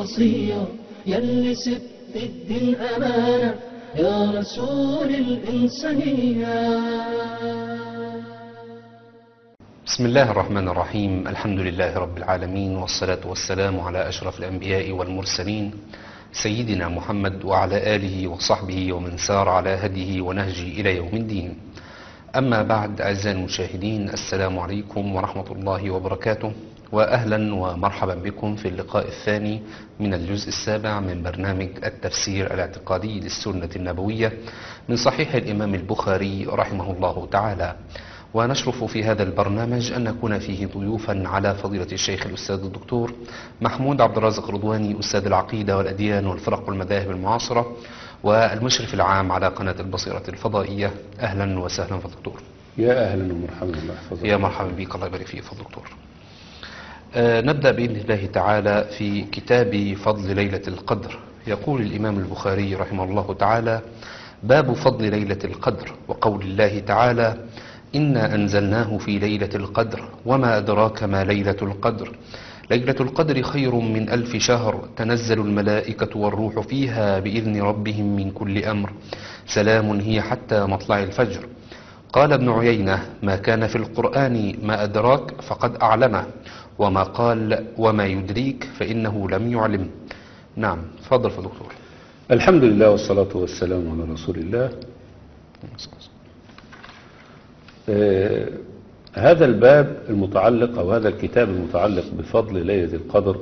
وصية يلي سبت الدين أمانة يا رسول الإنسانية بسم الله الرحمن الرحيم الحمد لله رب العالمين والصلاة والسلام على أشرف الأنبياء والمرسلين سيدنا محمد وعلى آله وصحبه ومن سار على هديه ونهجه إلى يوم الدين أما بعد أعزائي المشاهدين السلام عليكم ورحمة الله وبركاته وأهلا ومرحبا بكم في اللقاء الثاني من الجزء السابع من برنامج التفسير الاعتقادي للسنة النبوية من صحيح الإمام البخاري رحمه الله تعالى ونشرف في هذا البرنامج أن نكون فيه ضيوفا على فضيلة الشيخ الأستاذ الدكتور محمود عبد الرازق رضواني أستاذ العقيدة والأديان والفرق والمذاهب المعاصرة والمشرف العام على قناة البصيرة الفضائية أهلا وسهلا فالدكتور يا اهلا ومرحبا الله يحفظك يا مرحبا بك الله يبارك فيك فضل الدكتور آه، نبدأ بإذن الله تعالى في كتاب فضل ليلة القدر يقول الإمام البخاري رحمه الله تعالى باب فضل ليلة القدر وقول الله تعالى إنا أنزلناه في ليلة القدر وما أدراك ما ليلة القدر ليلة القدر خير من ألف شهر تنزل الملائكة والروح فيها بإذن ربهم من كل أمر سلام هي حتى مطلع الفجر قال ابن عيينة ما كان في القرآن ما أدراك فقد أعلمه وما قال وما يدريك فإنه لم يعلم نعم تفضل في دكتور الحمد لله والصلاة والسلام على رسول الله آه هذا الباب المتعلق أو هذا الكتاب المتعلق بفضل ليلة القدر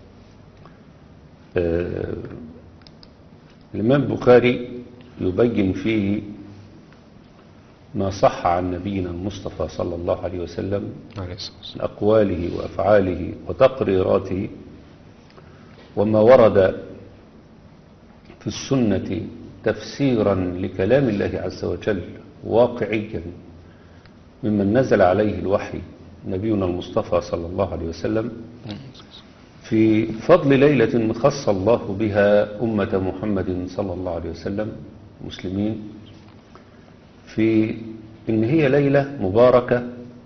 آه الإمام البخاري يبين فيه ما صح عن نبينا المصطفى صلى الله عليه وسلم عليه الصلاة والسلام من أقواله وأفعاله وتقريراته وما ورد في السنة تفسيرا لكلام الله عز وجل واقعيا ممن نزل عليه الوحي نبينا المصطفى صلى الله عليه وسلم في فضل ليلة خص الله بها أمة محمد صلى الله عليه وسلم مسلمين في إن هي ليلة مباركة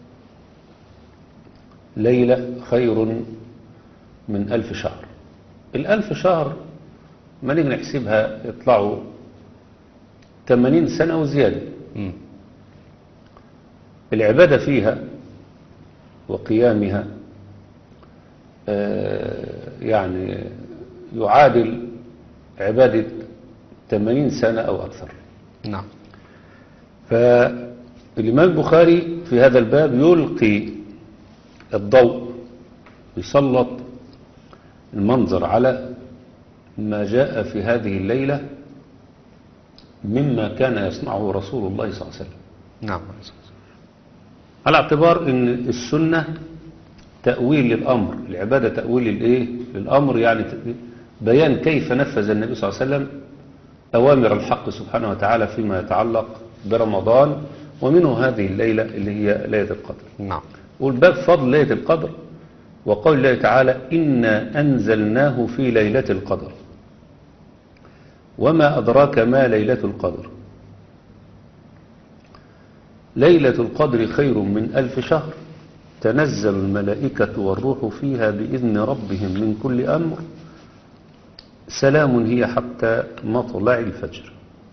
ليلة خير من ألف شهر الألف شهر ما نيجي نحسبها يطلعوا 80 سنة وزيادة مم. العبادة فيها وقيامها آه، يعني يعادل عبادة 80 سنة أو أكثر نعم فالإمام البخاري في هذا الباب يلقي الضوء يسلط المنظر على ما جاء في هذه الليلة مما كان يصنعه رسول الله صلى الله عليه وسلم نعم على اعتبار ان السنة تأويل للأمر العبادة تأويل للإيه؟ للأمر يعني ت- بيان كيف نفذ النبي صلى الله عليه وسلم أوامر الحق سبحانه وتعالى فيما يتعلق برمضان ومنه هذه الليلة اللي هي ليلة القدر نعم والباب فضل ليلة القدر وقول الله تعالى إنا أنزلناه في ليلة القدر وما أدراك ما ليلة القدر ليلة القدر خير من ألف شهر تنزل الملائكة والروح فيها بإذن ربهم من كل أمر سلام هي حتى مطلع الفجر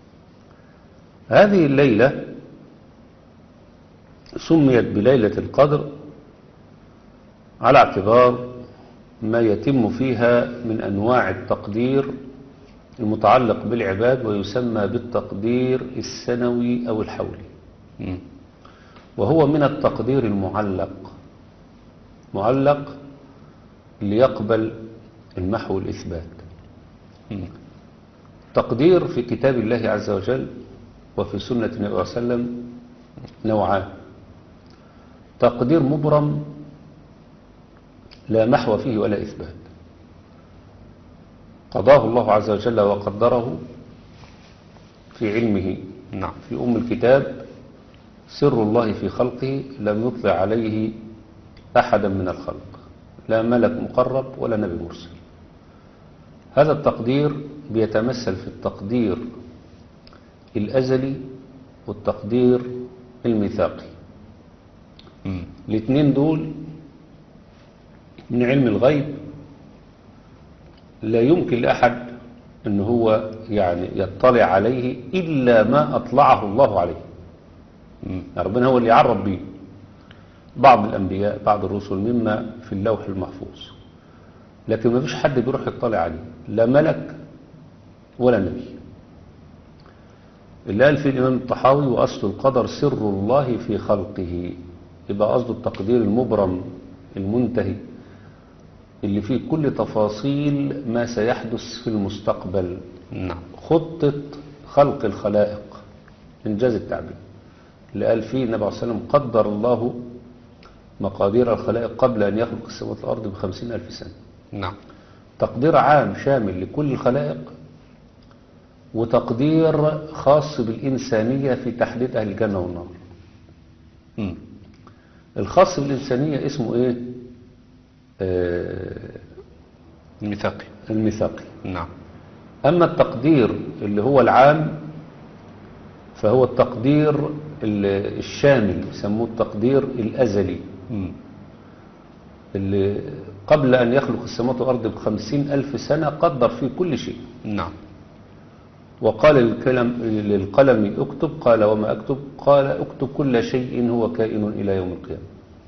هذه الليلة سميت بليلة القدر على اعتبار ما يتم فيها من أنواع التقدير المتعلق بالعباد ويسمى بالتقدير السنوي أو الحولي مم. وهو من التقدير المعلق معلق ليقبل المحو والإثبات مم. تقدير في كتاب الله عز وجل وفي سنة النبي صلى الله عليه وسلم نوعان تقدير مبرم لا محو فيه ولا إثبات قضاه الله عز وجل وقدره في علمه نعم في أم الكتاب سر الله في خلقه لم يطلع عليه أحدا من الخلق لا ملك مقرب ولا نبي مرسل هذا التقدير بيتمثل في التقدير الأزلي والتقدير الميثاقي مم. الاثنين دول من علم الغيب لا يمكن لأحد أن هو يعني يطلع عليه إلا ما أطلعه الله عليه مم. ربنا هو اللي يعرف به بعض الأنبياء بعض الرسل مما في اللوح المحفوظ لكن ما فيش حد بيروح يطلع عليه لا ملك ولا نبي اللي قال فيه الإمام الطحاوي وأصل القدر سر الله في خلقه يبقى قصده التقدير المبرم المنتهي اللي فيه كل تفاصيل ما سيحدث في المستقبل نعم خطة خلق الخلائق إنجاز التعبير اللي قال فيه النبي عليه الصلاة والسلام قدر الله مقادير الخلائق قبل أن يخلق السماوات والأرض بخمسين ألف سنة نعم تقدير عام شامل لكل الخلائق وتقدير خاص بالإنسانية في تحديد أهل الجنة والنار مم. الخاص بالإنسانية اسمه إيه آه الميثاقي الميثاقي نعم أما التقدير اللي هو العام فهو التقدير ال- الشامل يسموه التقدير الأزلي مم. اللي قبل أن يخلق السماوات والأرض بخمسين ألف سنة قدر فيه كل شيء نعم وقال للكلم للقلم اكتب قال وما أكتب قال اكتب كل شيء هو كائن إلى يوم القيامة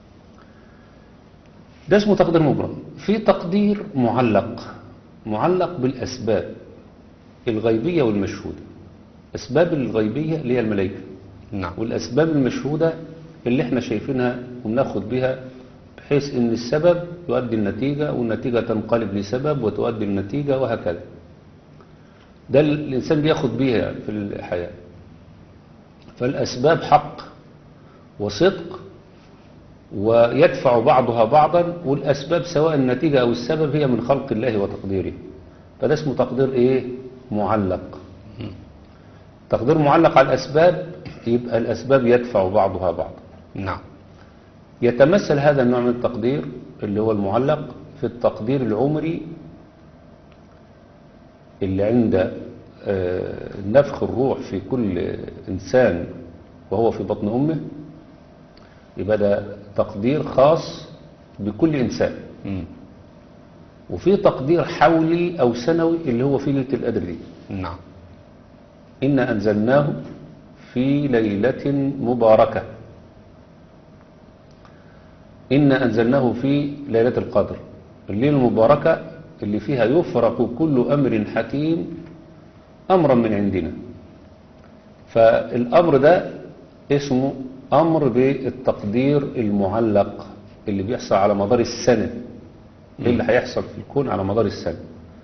ده اسمه تقدير مبرم في تقدير معلق معلق بالأسباب الغيبية والمشهودة أسباب الغيبية اللي هي الملائكة نعم والأسباب المشهودة اللي احنا شايفينها وبناخد بها بحيث ان السبب يؤدي النتيجة والنتيجة تنقلب لسبب وتؤدي النتيجة وهكذا ده ال- الإنسان بياخد بيها في الحياة فالأسباب حق وصدق ويدفع بعضها بعضا والأسباب سواء النتيجة أو السبب هي من خلق الله وتقديره فده اسمه تقدير إيه معلق تقدير معلق على الأسباب يبقى الأسباب يدفع بعضها بعضا نعم يتمثل هذا النوع من التقدير اللي هو المعلق في التقدير العمري اللي عند آه، نفخ الروح في كل إنسان وهو في بطن أمه يبقى ده تقدير خاص بكل إنسان مم. وفي تقدير حولي أو سنوي اللي هو في ليلة القدر دي نعم إنا أنزلناه في ليلة مباركة إنا أنزلناه في ليلة القدر الليلة المباركة اللي فيها يفرق كل أمر حكيم أمرا من عندنا فالأمر ده اسمه أمر بالتقدير المعلق اللي بيحصل على مدار السنة إيه اللي هيحصل في الكون على مدار السنة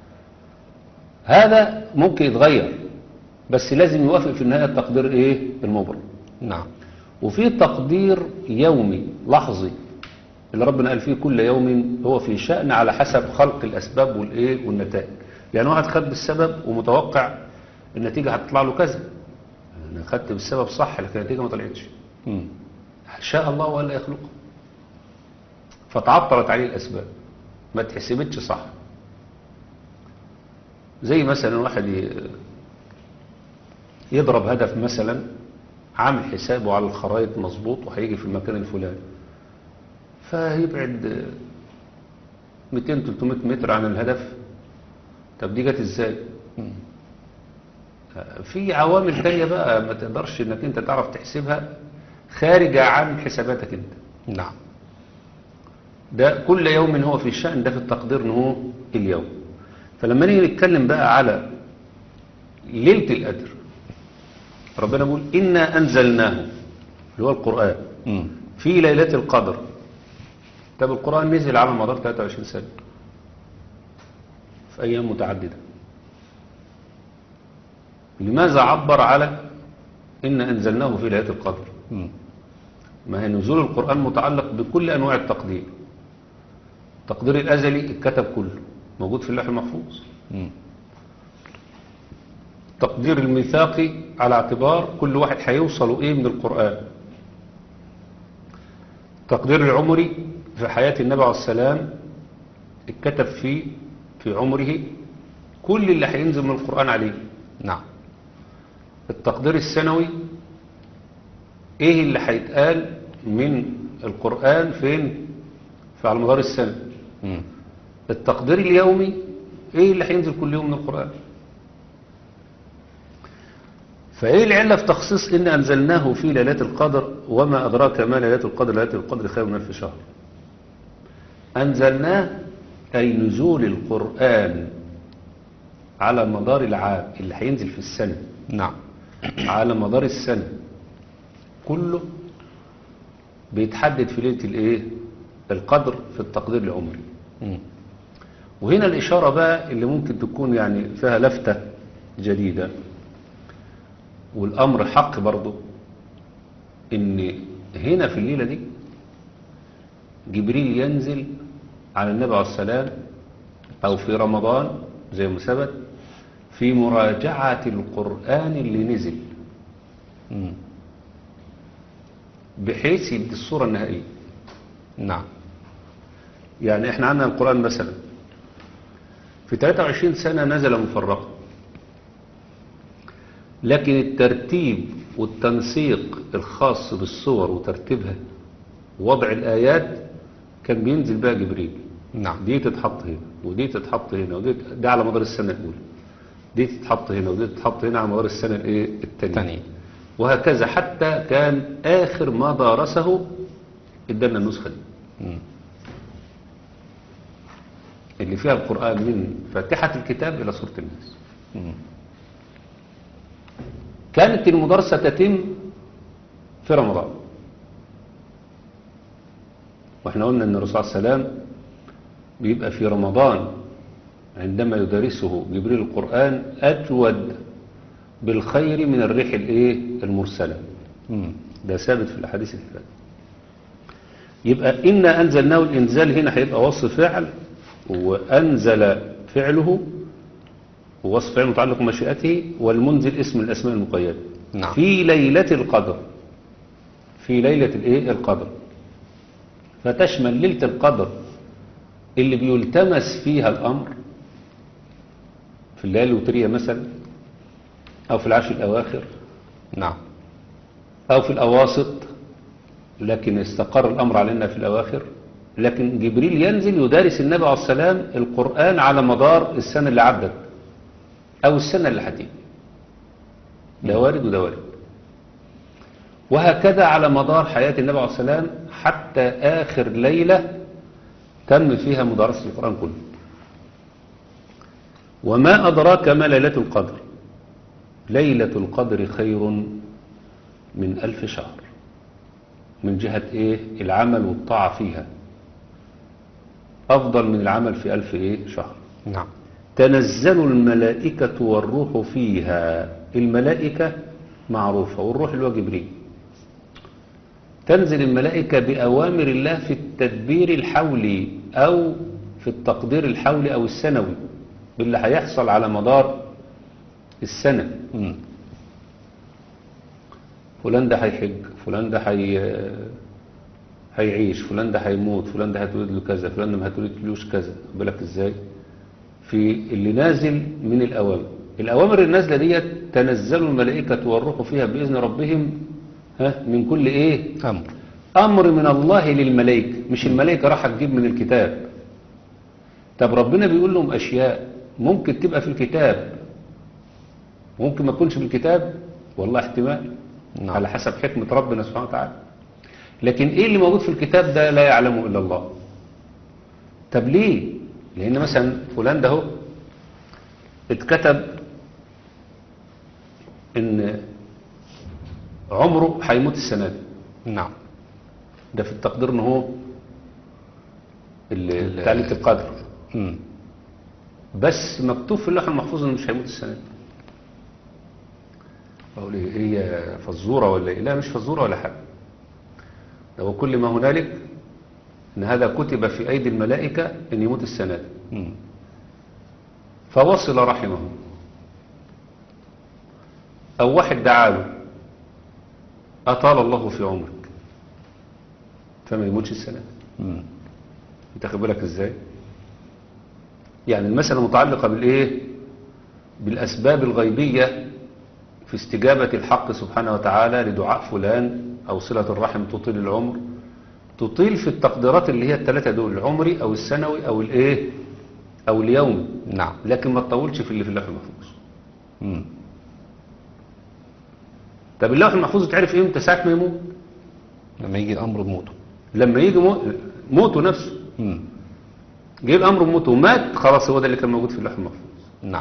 هذا ممكن يتغير بس لازم يوافق في النهاية التقدير ايه المبرم نعم وفي تقدير يومي لحظي اللي ربنا قال فيه كل يوم هو في شأن على حسب خلق الأسباب والإيه والنتائج يعني واحد خد بالسبب ومتوقع النتيجة هتطلع له كذا أنا خدت بالسبب صح لكن النتيجة ما طلعتش مم. شاء الله ولا يخلقه فتعطلت عليه الأسباب ما تحسبتش صح زي مثلا واحد ي- يضرب هدف مثلا عامل حسابه على الخرائط مظبوط وهيجي في المكان الفلاني فيبعد 200 300 متر عن الهدف طب دي جت ازاي في عوامل تانية بقى ما تقدرش انك انت تعرف تحسبها خارجة عن حساباتك انت نعم ده كل يوم هو في الشأن ده في التقدير ان هو اليوم فلما نيجي نتكلم بقى على ليلة القدر ربنا بيقول إنا أنزلناه اللي هو القرآن مم. في ليلة القدر طب القرآن نزل على مدار 23 سنة في أيام متعددة لماذا عبر على إن أنزلناه في ليلة القدر مم. ما هي نزول القرآن متعلق بكل أنواع التقدير التقدير الأزلي اتكتب كله موجود في اللوح المحفوظ مم. تقدير الميثاقي على اعتبار كل واحد هيوصل ايه من القرآن تقدير العمري في حياة النبي عليه السلام اتكتب فيه في عمره كل اللي هينزل من القرآن عليه نعم التقدير السنوي ايه اللي هيتقال من القرآن فين في على مدار السنة مم. التقدير اليومي ايه اللي هينزل كل يوم من القرآن فايه العلة في تخصيص ان انزلناه في ليلة القدر وما ادراك ما ليلة القدر ليلة القدر خير من الف شهر انزلناه اي نزول القرآن على مدار العام اللي هينزل في السنة نعم على مدار السنة كله بيتحدد في ليلة الايه القدر في التقدير العمري مم. وهنا الإشارة بقى اللي ممكن تكون يعني فيها لفتة جديدة والأمر حق برضو إن هنا في الليلة دي جبريل ينزل على النبي عليه السلام أو في رمضان زي ما ثبت في مراجعة القرآن اللي نزل مم. بحيث يدي الصورة النهائية نعم يعني احنا عندنا القرآن مثلا في 23 سنة نزل مفرقا لكن الترتيب والتنسيق الخاص بالصور وترتيبها ووضع الآيات كان بينزل بقى جبريل نعم دي تتحط هنا ودي تتحط هنا ودي ده على مدار السنة الأولى دي تتحط هنا ودي تتحط هنا على مدار السنة الايه الثانية الثانية. وهكذا حتى كان آخر ما درسه ادانا النسخة دي مم. اللي فيها القرآن من فاتحة الكتاب إلى سورة الناس مم. كانت المدرسة تتم في رمضان واحنا قلنا ان الرسول صلى الله عليه وسلم بيبقى في رمضان عندما يدرسه جبريل القرآن أجود بالخير من الريح الايه المرسلة مم. ده ثابت في الأحاديث اللي فاتت يبقى إنا أنزلناه الإنزال هنا هيبقى وصف فعل وأنزل فعله ووصف فعل متعلق بمشيئته والمنزل اسم من الأسماء المقيدة نعم. في ليلة القدر في ليلة الإيه القدر فتشمل ليلة القدر اللي بيلتمس فيها الأمر في الليالي الوترية مثلا أو في العشر الأواخر نعم أو في الأواسط لكن استقر الأمر علينا في الأواخر لكن جبريل ينزل يدارس النبي عليه السلام القرآن على مدار السنة اللي عدت أو السنة اللي هتيجي ده وارد وده وارد وهكذا على مدار حياة النبي عليه السلام حتى آخر ليلة تم فيها مدارسة القرآن كله وما أدراك ما ليلة القدر ليلة القدر خير من ألف شهر من جهة إيه العمل والطاعة فيها أفضل من العمل في ألف إيه شهر نعم تنزل الملائكة والروح فيها الملائكة معروفة والروح اللي هو جبريل تنزل الملائكة بأوامر الله في التدبير الحولي أو في التقدير الحولي أو السنوي باللي هيحصل على مدار السنة مم. فلان ده هيحج فلان ده هي هيعيش فلان ده هيموت فلان ده هتولد له كذا فلان ده ما هتولدلوش كذا بالك ازاي في اللي نازل من الأوامر الأوامر النازلة ديت تنزل الملائكة والروح فيها بإذن ربهم ها من كل إيه أمر أمر من الله للملائكة مش الملائكة راح تجيب من الكتاب طب ربنا بيقول لهم أشياء ممكن تبقى في الكتاب ممكن ما تكونش في الكتاب والله احتمال نعم. على حسب حكمة ربنا سبحانه وتعالى لكن ايه اللي موجود في الكتاب ده لا يعلمه الا الله طب ليه لان مثلا فلان ده هو اتكتب ان عمره هيموت السنه دي نعم ده في التقدير ان هو ال- ال- بتاع ليله القدر مم. بس مكتوب في اللوح المحفوظ انه مش هيموت السنه دي اقول ايه هي فزوره ولا ايه لا مش فزوره ولا حاجه ده هو كل ما هنالك ان هذا كتب في ايدي الملائكه ان يموت السنه دي مم. فوصل رحمه او واحد دعا له اطال الله في عمرك فما يموتش السنه دي مم. انت خد بالك ازاي يعني المسألة متعلقة بالايه بالاسباب الغيبية في استجابة الحق سبحانه وتعالى لدعاء فلان او صلة الرحم تطيل العمر تطيل في التقديرات اللي هي الثلاثة دول العمري او السنوي او الايه أو اليوم نعم لكن ما تطولش في اللي في اللوح المحفوظ مم. طب اللوح المحفوظ تعرف امتى ساعة ما يموت لما يجي الأمر بموته لما يجي مو- موته نفسه مم. جه الأمر بموته ومات خلاص هو ده اللي كان موجود في اللوح المحفوظ نعم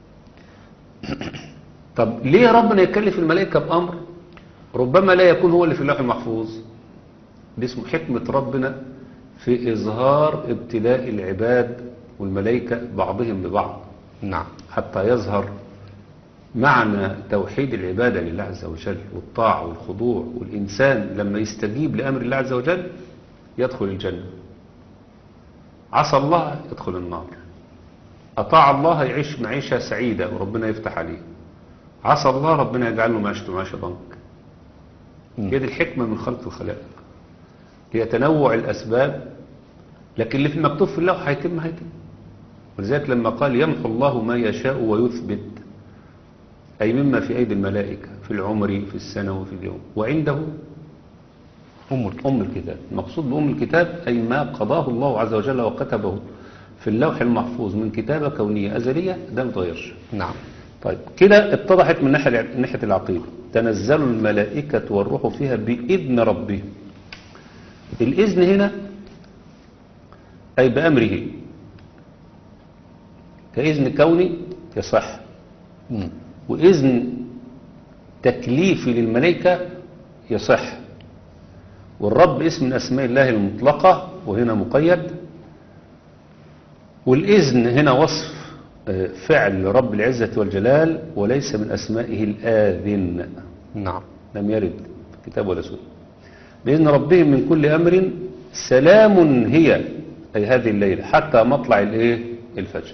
طب ليه ربنا يكلف الملائكة بأمر ربما لا يكون هو اللي في اللوح المحفوظ دي اسمه حكمة ربنا في إظهار ابتلاء العباد والملائكة بعضهم ببعض نعم حتى يظهر معنى توحيد العبادة لله عز وجل والطاعة والخضوع والإنسان لما يستجيب لأمر الله عز وجل يدخل الجنة عصى الله يدخل النار أطاع الله يعيش معيشة سعيدة وربنا يفتح عليه عصى الله ربنا يجعل له معيشته معيشة ضنك هي دي الحكمة من خلق الخلائق هي تنوع الأسباب لكن اللي في المكتوب في اللوح هيتم هيتم ولذلك لما قال يمحو الله ما يشاء ويثبت أي مما في أيدي الملائكة في العمر في السنة وفي اليوم وعنده أم الكتاب أم الكتاب المقصود بأم الكتاب أي ما قضاه الله عز وجل وكتبه في اللوح المحفوظ من كتابة كونية أزلية ده متغيرش نعم طيب كده اتضحت من ناحية من ناحية العقيدة تنزل الملائكة والروح فيها بإذن ربهم الإذن هنا أي بأمره كإذن كوني يصح مم. وإذن تكليفي للملائكة يصح والرب اسم من أسماء الله المطلقة وهنا مقيد والإذن هنا وصف آه، فعل رب العزة والجلال وليس من أسمائه الآذن نعم لم يرد في كتاب ولا سنة بإذن ربهم من كل أمر سلام هي أي هذه الليلة حتى مطلع الإيه الفجر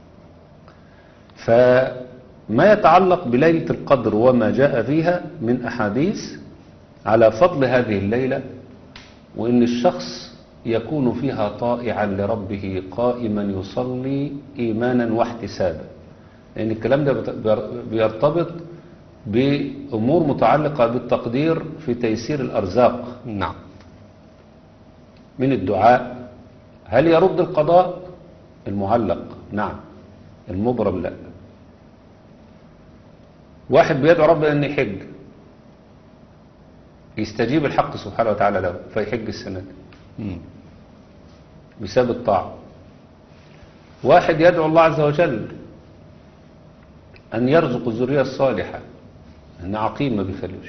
فما يتعلق بليلة القدر وما جاء فيها من أحاديث على فضل هذه الليلة وإن الشخص يكون فيها طائعا لربه قائما يصلي إيمانا واحتسابا لأن الكلام ده بت- بيرتبط بأمور متعلقة بالتقدير في تيسير الأرزاق نعم من الدعاء هل يرد القضاء المعلق نعم المبرم لا واحد بيدعو ربنا ان يحج يستجيب الحق سبحانه وتعالى له فيحج السنة دي مم. بسبب الطاعة واحد يدعو الله عز وجل أن يرزق الذرية الصالحة أن عقيم ما بيخلوش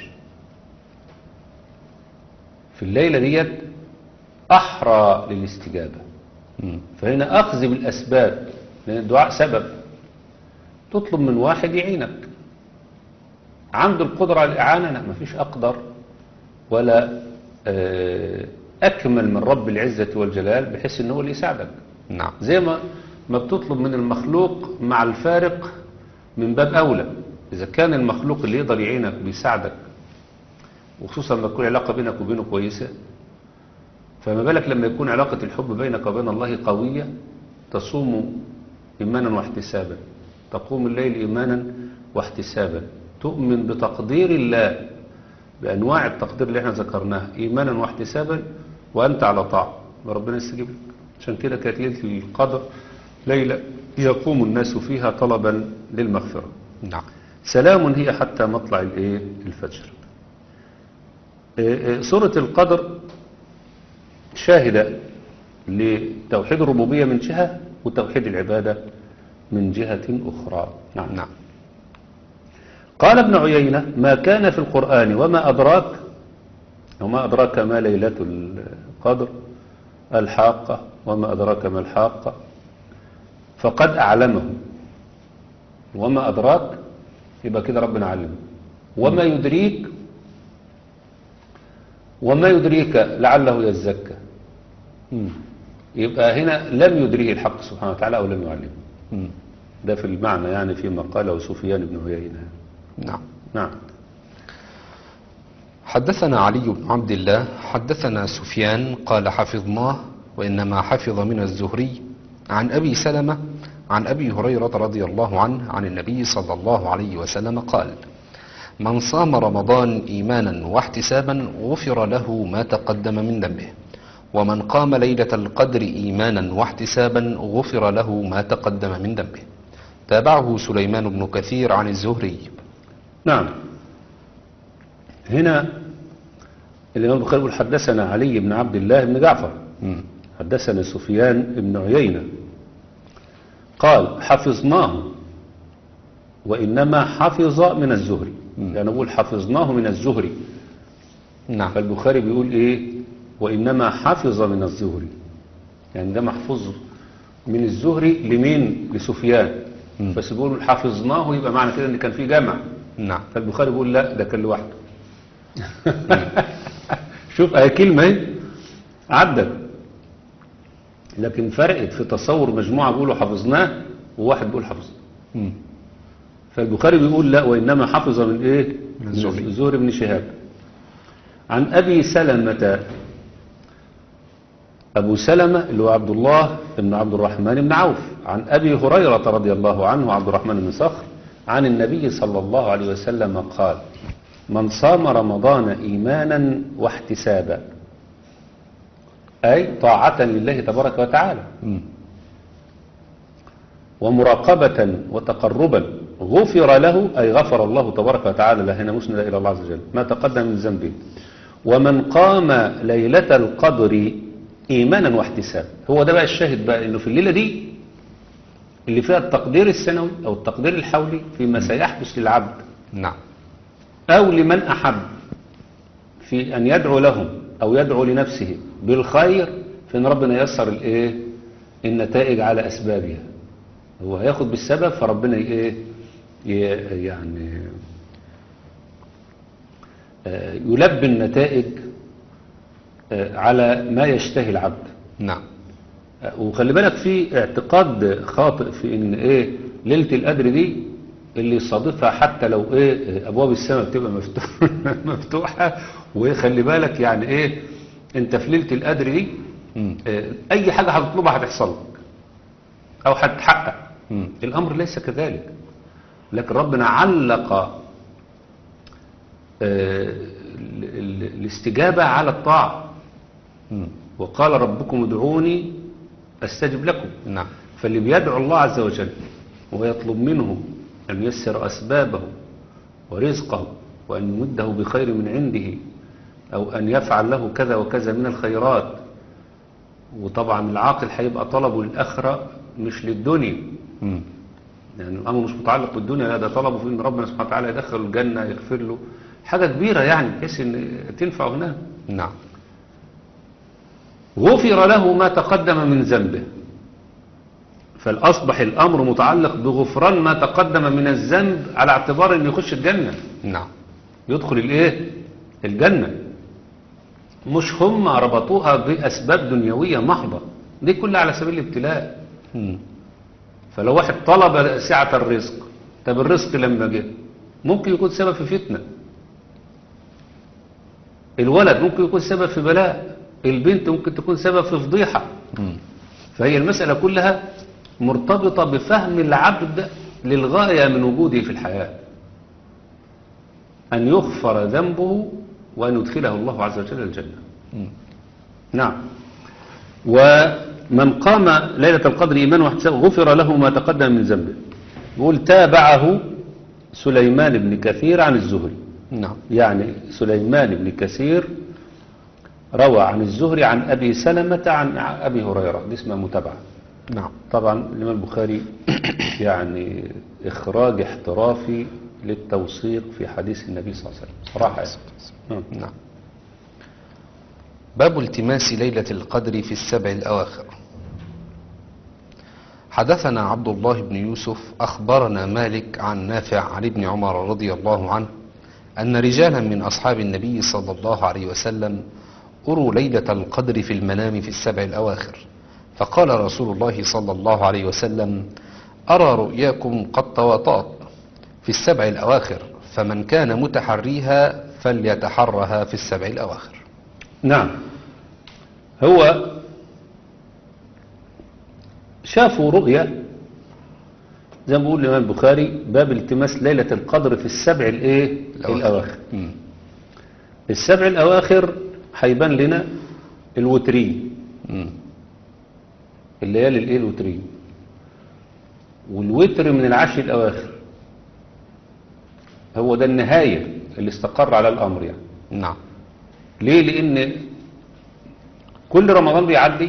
في الليلة ديت أحرى للاستجابة مم. فهنا أخذ بالأسباب لأن الدعاء سبب تطلب من واحد يعينك عنده القدرة على الإعانة لا مفيش أقدر ولا آه، أكمل من رب العزة والجلال بحيث أنه هو اللي يساعدك نعم زي ما ما بتطلب من المخلوق مع الفارق من باب أولى إذا كان المخلوق اللي يقدر يعينك بيساعدك وخصوصا لما تكون العلاقة بينك وبينه كويسة فما بالك لما يكون علاقة الحب بينك وبين الله قوية تصوم إيمانا واحتسابا تقوم الليل إيمانا واحتسابا تؤمن بتقدير الله بأنواع التقدير اللي احنا ذكرناها إيمانا واحتسابا وأنت على طاعة وربنا يستجيب لك عشان كده كانت ليلة القدر ليلة يقوم الناس فيها طلبا للمغفرة نعم سلام هي حتى مطلع الايه الفجر إيه إيه سورة القدر شاهدة لتوحيد الربوبية من جهة وتوحيد العبادة من جهة أخرى نعم نعم قال ابن عيينة ما كان في القرآن وما أدراك وما أدراك ما ليلة القدر الحاقة وما أدراك ما الحاقة فقد أعلمه وما أدراك يبقى كده ربنا علمه وما يدريك وما يدريك لعله يزكى مم. يبقى هنا لم يدريه الحق سبحانه وتعالى أو لم يعلمه مم. ده في المعنى يعني فيما قاله سفيان بن عيينة نعم نعم حدثنا علي بن عبد الله حدثنا سفيان قال حفظناه وإنما حفظ من الزهري عن أبي سلمة عن أبي هريرة رضي الله عنه عن النبي صلى الله عليه وسلم قال من صام رمضان إيمانا واحتسابا غفر له ما تقدم من ذنبه ومن قام ليلة القدر إيمانا واحتسابا غفر له ما تقدم من ذنبه تابعه سليمان بن كثير عن الزهري نعم هنا الإمام البخاري يقول حدثنا علي بن عبد الله بن جعفر مم. حدثنا سفيان بن عيينة قال حفظناه وإنما حفظ من الزهري يعني أقول حفظناه من الزهري نعم فالبخاري بيقول إيه وإنما حفظ من الزهري يعني ده محفوظ من الزهري لمين لسفيان مم. بس بيقولوا حفظناه يبقى معنى كده ان كان في جمع نعم فالبخاري بيقول لا ده كان لوحده شوف اهي كلمة اهي عدت لكن فرقت في تصور مجموعة بيقولوا حفظناه وواحد بيقول حفظناه مم. فالبخاري بيقول لا وإنما حفظ من إيه من الزهري. الزهري بن شهاب عن أبي سلمة أبو سلمة اللي هو عبد الله بن عبد الرحمن بن عوف عن أبي هريرة رضي الله عنه عبد الرحمن بن صخر عن النبي صلى الله عليه وسلم قال من صام رمضان إيمانا واحتسابا أي طاعة لله تبارك وتعالى مم. ومراقبة وتقربا غفر له أي غفر الله تبارك وتعالى له هنا مسند إلى الله عز وجل ما تقدم من ذنبه ومن قام ليلة القدر إيمانا واحتسابا هو ده بقى الشاهد بقى إنه في الليلة دي اللي فيها التقدير السنوي أو التقدير الحولي فيما سيحدث للعبد نعم أو لمن أحب في أن يدعو لهم أو يدعو لنفسه بالخير في أن ربنا ييسر الإيه النتائج على أسبابها هو هياخد بالسبب فربنا إيه ي- يعني آه، يلبي النتائج آه، على ما يشتهي العبد نعم وخلي بالك في اعتقاد خاطئ في ان ايه ليله القدر دي اللي يصادفها حتى لو ايه ابواب السماء بتبقى مفتوحه مفتوحه وخلي بالك يعني ايه انت في ليله القدر دي مم. اه اي حاجه هتطلبها هتحصل لك او هتتحقق مم. الامر ليس كذلك لكن ربنا علق اه ال- ال- الاستجابه على الطاعه مم. وقال ربكم ادعوني استجب لكم نعم فاللي بيدعو الله عز وجل ويطلب منه أن يسر أسبابه ورزقه وأن يمده بخير من عنده أو أن يفعل له كذا وكذا من الخيرات وطبعا العاقل هيبقى طلبه للآخرة مش للدنيا مم. يعني الأمر مش متعلق بالدنيا لا ده طلبه في أن ربنا سبحانه وتعالى يدخله الجنة يغفر له حاجة كبيرة يعني بحيث أن تنفع هناك نعم غفر له ما تقدم من ذنبه فالأصبح الأمر متعلق بغفران ما تقدم من الذنب على اعتبار أن يخش الجنة نعم يدخل الإيه؟ الجنة مش هم ربطوها بأسباب دنيوية محضة دي كلها على سبيل الابتلاء مم. فلو واحد طلب سعة الرزق طب الرزق لما جه ممكن يكون سبب في فتنة الولد ممكن يكون سبب في بلاء البنت ممكن تكون سبب في فضيحة مم. فهي المسألة كلها مرتبطة بفهم العبد للغاية من وجوده في الحياة أن يغفر ذنبه وأن يدخله الله عز وجل الجنة مم. نعم ومن قام ليلة القدر إيمان واحتساب غفر له ما تقدم من ذنبه يقول تابعه سليمان بن كثير عن الزهري نعم يعني سليمان بن كثير روى عن الزهري عن أبي سلمة عن أبي هريرة دي اسمها متابعة نعم طبعا الإمام البخاري يعني إخراج احترافي للتوثيق في حديث النبي صلى الله عليه وسلم صراحة يعني. آه. نعم باب التماس ليلة القدر في السبع الأواخر حدثنا عبد الله بن يوسف أخبرنا مالك عن نافع عن ابن عمر رضي الله عنه أن رجالا من أصحاب النبي صلى الله عليه وسلم أروا ليلة القدر في المنام في السبع الأواخر فقال رسول الله صلى الله عليه وسلم أرى رؤياكم قد تواطأت في السبع الأواخر فمن كان متحريها فليتحرها في السبع الأواخر نعم هو شافوا رؤيا زي ما بيقول الإمام البخاري باب التماس ليلة القدر في السبع الإيه الأواخر مم. السبع الأواخر هيبان لنا الوترية مم. الليالي الايه الوترية والوتر من العشر الأواخر هو ده النهاية اللي استقر على الأمر يعني نعم ليه لأن كل رمضان بيعدي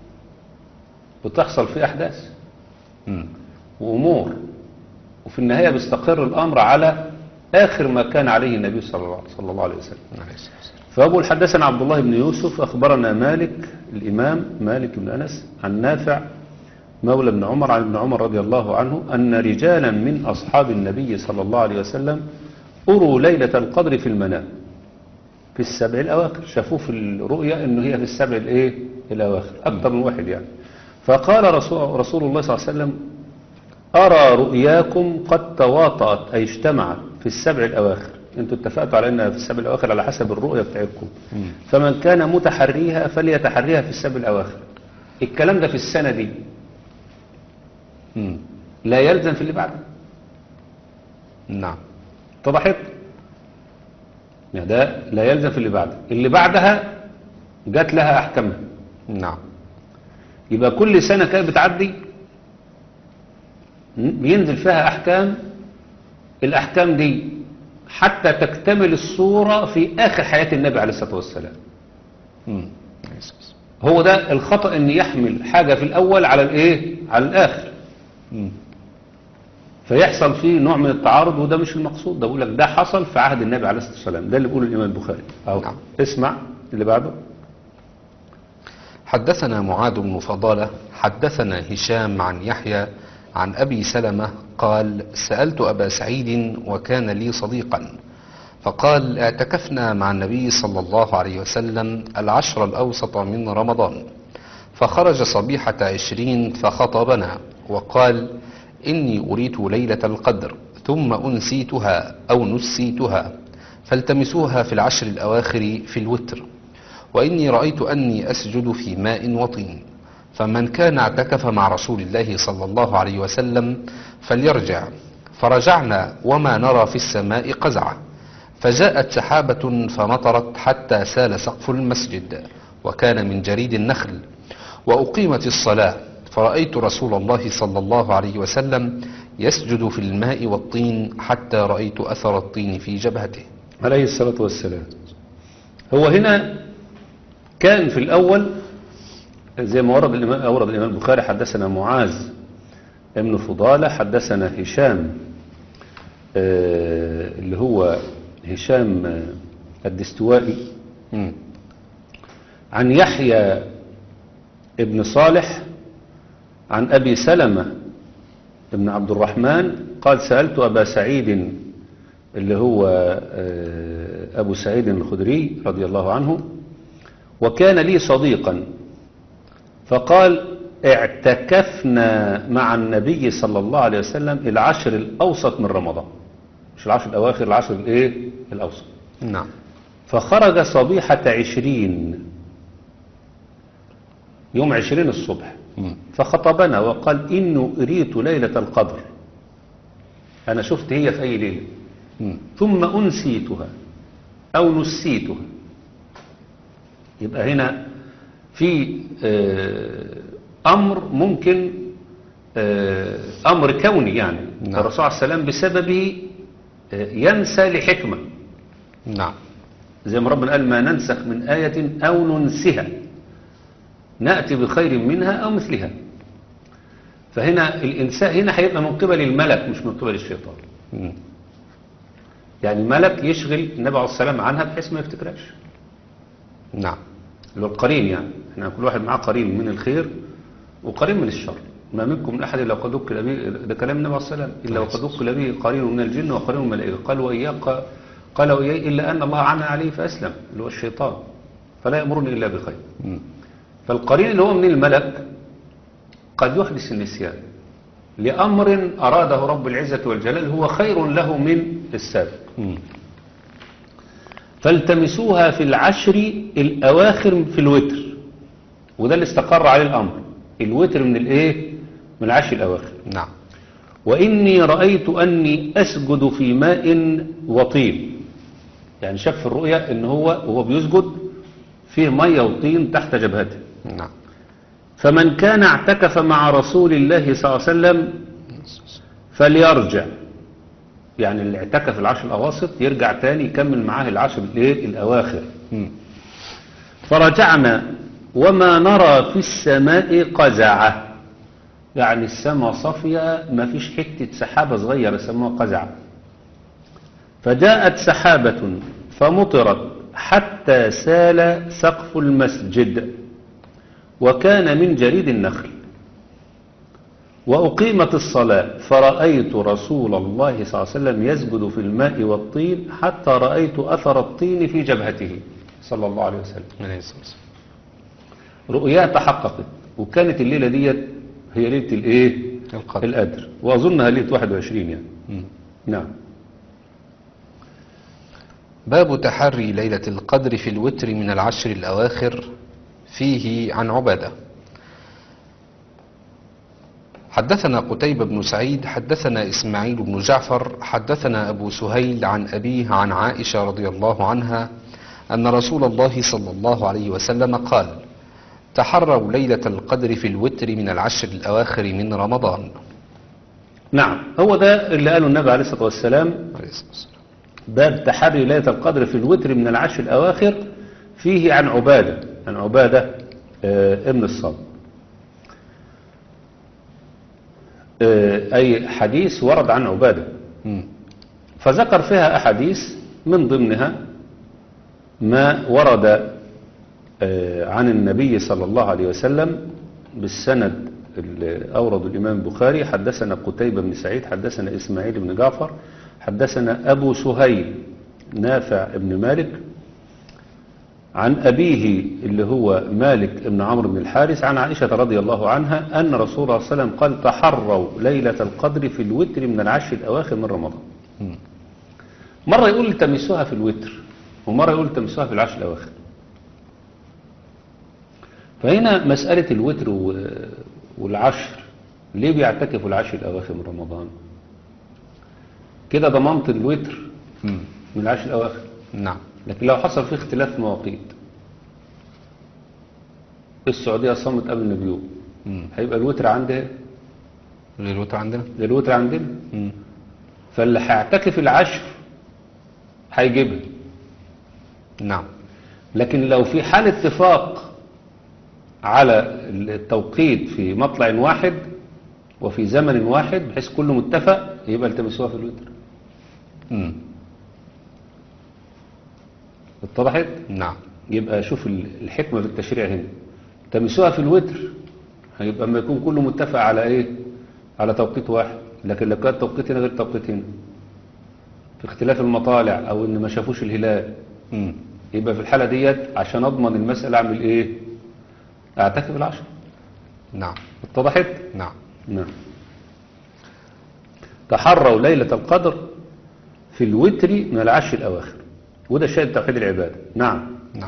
بتحصل فيه أحداث مم. وأمور وفي النهاية بيستقر الأمر على آخر ما كان عليه النبي صلى الله, صلى الله عليه وسلم عليه الصلاة والسلام. فأبو حدثنا عبد الله بن يوسف أخبرنا مالك الإمام مالك بن أنس عن نافع مولى بن عمر عن ابن عمر رضي الله عنه أن رجالا من أصحاب النبي صلى الله عليه وسلم أروا ليلة القدر في المنام في السبع الأواخر شافوه في الرؤيا أنه هي في السبع الإيه الأواخر أكثر من واحد يعني فقال رسول, رسول الله صلى الله عليه وسلم أرى رؤياكم قد تواطأت أي اجتمعت في السبع الأواخر انتوا اتفقتوا على انها في السبع الأواخر على حسب الرؤية بتاعتكم مم. فمن كان متحريها فليتحريها في السبع الأواخر الكلام ده في السنة دي مم. لا يلزم في اللي بعده نعم اتضحت يعني ده لا يلزم في اللي بعده اللي بعدها جات لها أحكامها نعم يبقى كل سنة كانت بتعدي م? بينزل فيها أحكام الأحكام دي حتى تكتمل الصورة في آخر حياة النبي عليه الصلاة والسلام مم. عليه الصلاة والسلام. هو ده الخطأ ان يحمل حاجة في الأول على الإيه على الآخر مم. فيحصل فيه نوع من التعارض وده مش المقصود ده بقول لك ده حصل في عهد النبي عليه الصلاة والسلام ده اللي بيقوله الإمام البخاري أو نعم. اسمع اللي بعده حدثنا معاذ بن فضالة حدثنا هشام عن يحيى عن أبي سلمة قال سألت أبا سعيد وكان لي صديقا فقال اعتكفنا مع النبي صلى الله عليه وسلم العشر الأوسط من رمضان فخرج صبيحة عشرين فخطبنا وقال إني أريت ليلة القدر ثم أنسيتها أو نسيتها فالتمسوها في العشر الأواخر في الوتر وإني رأيت أني أسجد في ماء وطين فمن كان اعتكف مع رسول الله صلى الله عليه وسلم فليرجع فرجعنا وما نرى في السماء قزعة فجاءت سحابة فمطرت حتى سال سقف المسجد وكان من جريد النخل وأقيمت الصلاة فرأيت رسول الله صلى الله عليه وسلم يسجد في الماء والطين حتى رأيت أثر الطين في جبهته عليه الصلاة والسلام هو هنا كان في الأول زي ما ورد الإمام, أورد الإمام البخاري حدثنا معاذ ابن فضالة حدثنا هشام آه، اللي هو هشام آه، الدستوائي مم. عن يحيى ابن صالح عن أبي سلمة ابن عبد الرحمن قال سألت أبا سعيد اللي هو آه، أبو سعيد الخدري رضي الله عنه وكان لي صديقا فقال اعتكفنا مع النبي صلى الله عليه وسلم العشر الأوسط من رمضان مش العشر الأواخر العشر الإيه الأوسط نعم فخرج صبيحة عشرين يوم عشرين الصبح مم. فخطبنا وقال إنه أريت ليلة القدر أنا شفت هي في أي ليلة مم. ثم أنسيتها أو نسيتها يبقى هنا في آه، أمر ممكن آه، أمر كوني يعني نعم. الرسول عليه السلام بسببه آه، ينسى لحكمة نعم زي ما ربنا قال ما ننسخ من آية أو ننسها نأتي بخير منها أو مثلها فهنا الإنسان هنا هيبقى من قبل الملك مش من قبل الشيطان مم. يعني الملك يشغل النبي عليه السلام عنها بحيث ما يفتكرهاش نعم اللي هو القرين يعني احنا كل واحد معاه قرين من الخير وقرين من الشر ما منكم من احد الا وقد وكل به ده كلام النبي عليه السلام الا وقد وكل به قرين من الجن وقرين من الملائكه قال واياك قال واياي الا ان الله عنا عليه فاسلم اللي هو الشيطان فلا يامرني الا بخير مم. فالقرين اللي هو من الملك قد يحدث النسيان لأمر أراده رب العزة والجلال هو خير له من السابق مم. فالتمسوها في العشر الأواخر في الوتر وده اللي استقر عليه الأمر الوتر من الإيه؟ من العشر الأواخر نعم وإني رأيت أني أسجد في ماء وطين يعني شاف في الرؤيا إن هو وهو بيسجد فيه مية وطين تحت جبهته نعم فمن كان اعتكف مع رسول الله صلى الله عليه وسلم فليرجع يعني اللي اعتكف العشر الأواسط يرجع تاني يكمل معاه العشر الايه الأواخر مم. فرجعنا وما نرى في السماء قزعة يعني السماء صافية ما فيش حتة سحابة صغيرة يسموها قزعة فجاءت سحابة فمطرت حتى سال سقف المسجد وكان من جريد النخل وأقيمت الصلاة فرأيت رسول الله صلى الله عليه وسلم يسجد في الماء والطين حتى رأيت أثر الطين في جبهته صلى الله عليه وسلم عليه الصلاة والسلام. رؤياه تحققت وكانت الليلة ديت هي ليلة الايه القدر. القدر واظنها ليلة 21 يعني مم. نعم باب تحري ليلة القدر في الوتر من العشر الأواخر فيه عن عبادة حدثنا قتيبة بن سعيد حدثنا إسماعيل بن جعفر حدثنا أبو سهيل عن أبيه عن عائشة رضي الله عنها أن رسول الله صلى الله عليه وسلم قال تحروا ليلة القدر في الوتر من العشر الأواخر من رمضان نعم هو ده اللي قاله النبي عليه الصلاة والسلام عليه الصلاة والسلام. باب تحري ليلة القدر في الوتر من العشر الأواخر فيه عن عبادة عن عبادة آه، ابن الصامت آه، أي حديث ورد عن عبادة مم. فذكر فيها أحاديث من ضمنها ما ورد آه، عن النبي صلى الله عليه وسلم بالسند اللي أورد الإمام البخاري حدثنا قتيبة بن سعيد حدثنا إسماعيل بن جعفر حدثنا أبو سهيل نافع بن مالك عن أبيه اللي هو مالك بن عمرو بن الحارث عن عائشة رضي الله عنها أن رسول الله صلى الله عليه وسلم قال تحروا ليلة القدر في الوتر من العشر الأواخر من رمضان مم. مرة يقول التمسوها في الوتر ومرة يقول التمسوها في العشر الأواخر فهنا مسألة الوتر و- والعشر ليه بيعتكفوا العشر الأواخر من رمضان كده ضمنت الوتر مم. من العشر الأواخر نعم لكن لو حصل فيه اختلاف مواقيت السعودية صمت قبل النبيو مم. هيبقى الوتر عندها الوتر عندنا زي الوتر عندنا مم. فاللي هيعتكف العشر هيجيبها نعم لكن لو في حال اتفاق على التوقيت في مطلع واحد وفي زمن واحد بحيث كله متفق يبقى التمسوها في الوتر مم. اتضحت نعم يبقى شوف ال- الحكمة في التشريع هنا تمسوها في الوتر هيبقى ما يكون كله متفق على ايه على توقيت واحد لكن لو كان توقيت هنا غير توقيت هنا في اختلاف المطالع او ان ما شافوش الهلال مم. يبقى في الحالة ديت عشان اضمن المسألة اعمل ايه اعتكف العشر نعم اتضحت نعم نعم تحروا ليلة القدر في الوتر من العشر الأواخر وده شيء توحيد العبادة نعم نعم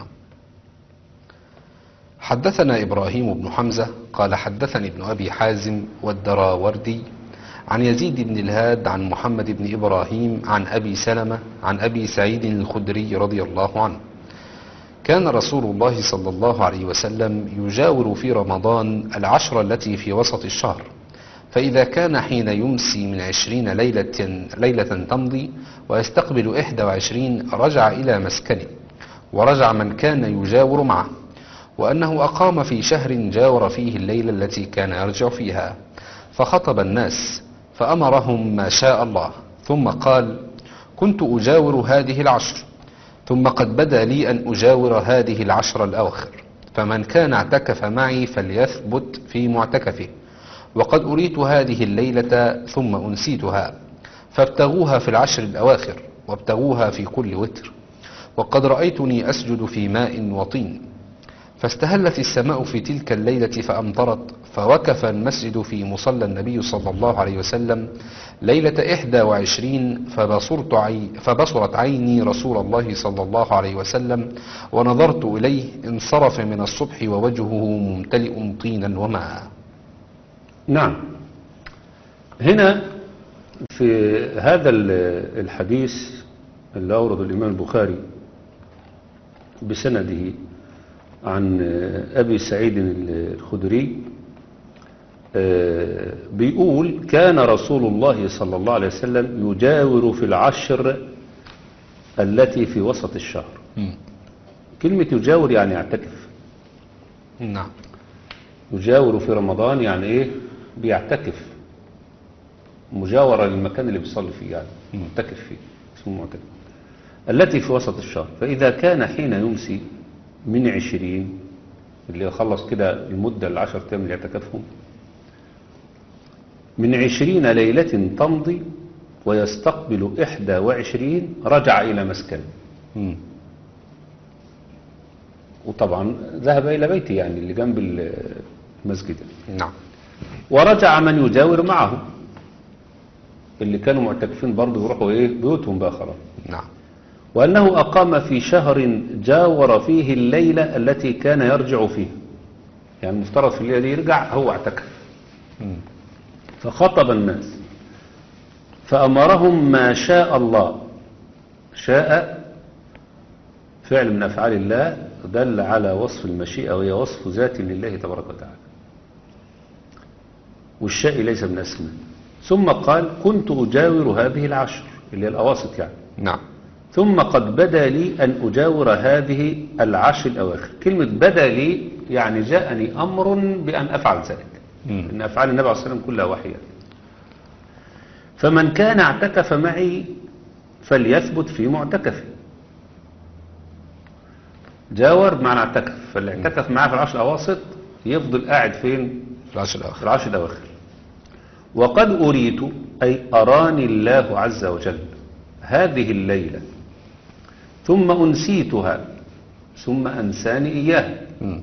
حدثنا إبراهيم بن حمزة قال حدثني ابن أبي حازم والدراوردي عن يزيد بن الهاد عن محمد بن إبراهيم عن أبي سلمة عن أبي سعيد الخدري رضي الله عنه كان رسول الله صلى الله عليه وسلم يجاور في رمضان العشر التي في وسط الشهر فإذا كان حين يمسي من عشرين ليلة, ليلة تمضي ويستقبل إحدى وعشرين رجع إلى مسكنه ورجع من كان يجاور معه وأنه أقام في شهر جاور فيه الليلة التي كان يرجع فيها فخطب الناس فأمرهم ما شاء الله ثم قال كنت أجاور هذه العشر ثم قد بدا لي أن أجاور هذه العشر الأواخر فمن كان اعتكف معي فليثبت في معتكفه وقد أريت هذه الليلة ثم أنسيتها فابتغوها في العشر الأواخر وابتغوها في كل وتر وقد رأيتني أسجد في ماء وطين فاستهلت السماء في تلك الليلة فأمطرت فوقف المسجد في مصلى النبي صلى الله عليه وسلم ليلة إحدى وعشرين فبصرت, عي فبصرت عيني رسول الله صلى الله عليه وسلم ونظرت إليه انصرف من الصبح ووجهه ممتلئ طينا وماء نعم هنا في هذا ال- الحديث اللي أورد الإمام البخاري بسنده عن آه، أبي سعيد الخدري آه، بيقول كان رسول الله صلى الله عليه وسلم يجاور في العشر التي في وسط الشهر مم. كلمة يجاور يعني يعتكف نعم يجاور في رمضان يعني ايه بيعتكف مجاورة للمكان اللي بيصلي فيه يعني معتكف فيه اسمه معتكف التي في وسط الشهر فإذا كان حين يمسي من عشرين اللي يخلص كده المدة العشر أيام اللي يعتكفهم من عشرين ليلة تمضي ويستقبل إحدى وعشرين رجع إلى مسكنه مم. وطبعا ذهب إلى بيته يعني اللي جنب المسجد نعم ورجع من يجاور معه اللي كانوا معتكفين برضه يروحوا ايه بيوتهم بقى خلاص نعم وأنه أقام في شهر جاور فيه الليلة التي كان يرجع فيها يعني المفترض في الليلة دي يرجع هو اعتكف مم. فخطب الناس فأمرهم ما شاء الله شاء فعل من أفعال الله دل على وصف المشيئة وهي وصف ذات لله تبارك وتعالى والشاء ليس من أسماء ثم قال كنت أجاور هذه العشر اللي هي الأواسط يعني نعم ثم قد بدا لي أن أجاور هذه العشر الأواخر كلمة بدا لي يعني جاءني أمر بأن أفعل ذلك مم. إن أفعال النبي عليه الصلاة والسلام كلها وحية فمن كان اعتكف معي فليثبت في معتكفه جاور معنى اعتكف فاللي اعتكف معاه في العشر الأواسط يفضل قاعد فين في العشر في الآخر العشر الأواخر وقد أريت أي أراني الله عز وجل هذه الليلة ثم أنسيتها ثم أنساني إياها مم.